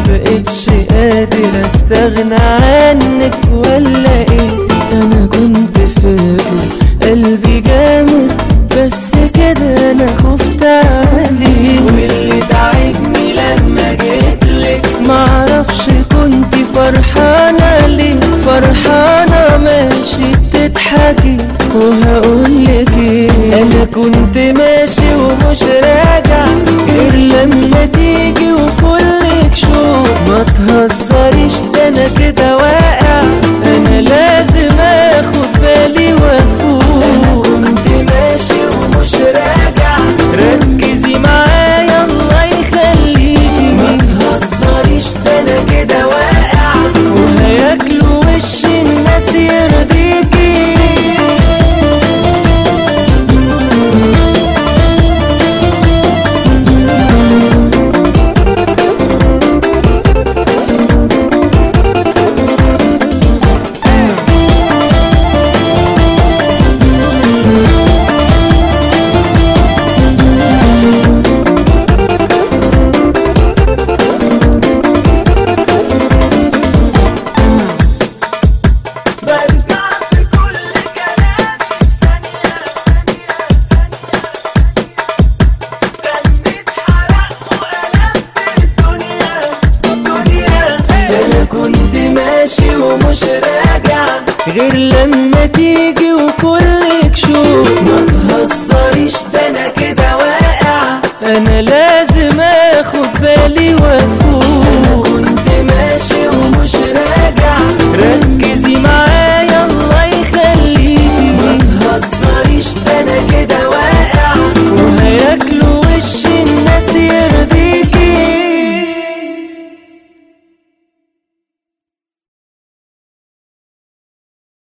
بقتش قادر استغنى عنك ولا ايه انا كنت فاكر قلبي جامد بس كده انا خفت عليه واللي تعبني لما جيتلك معرفش كنت فرحانة ليه فرحانة ماشي بتضحكي وهقولك ايه انا كنت ماشي ومش راجع غير لما تيجي وكلك شوق ما تهزريش ده انا كده واقع انا لازم اخد بالي وافوق انا كنت ماشي ومش راجع ركزي معايا الله يخليكي ما تهزريش ده انا كده واقع وهياكلوا وش الناس يرضيكي برجع في كل كلامي ثانية ثانية ثانية دمي اتحرق وقلبت الدنيا الدنيا أنا كنت ماشي ومش راجع غير لما تيجي وكلك شوق ما تهزريش ده أنا كده واقع أنا لا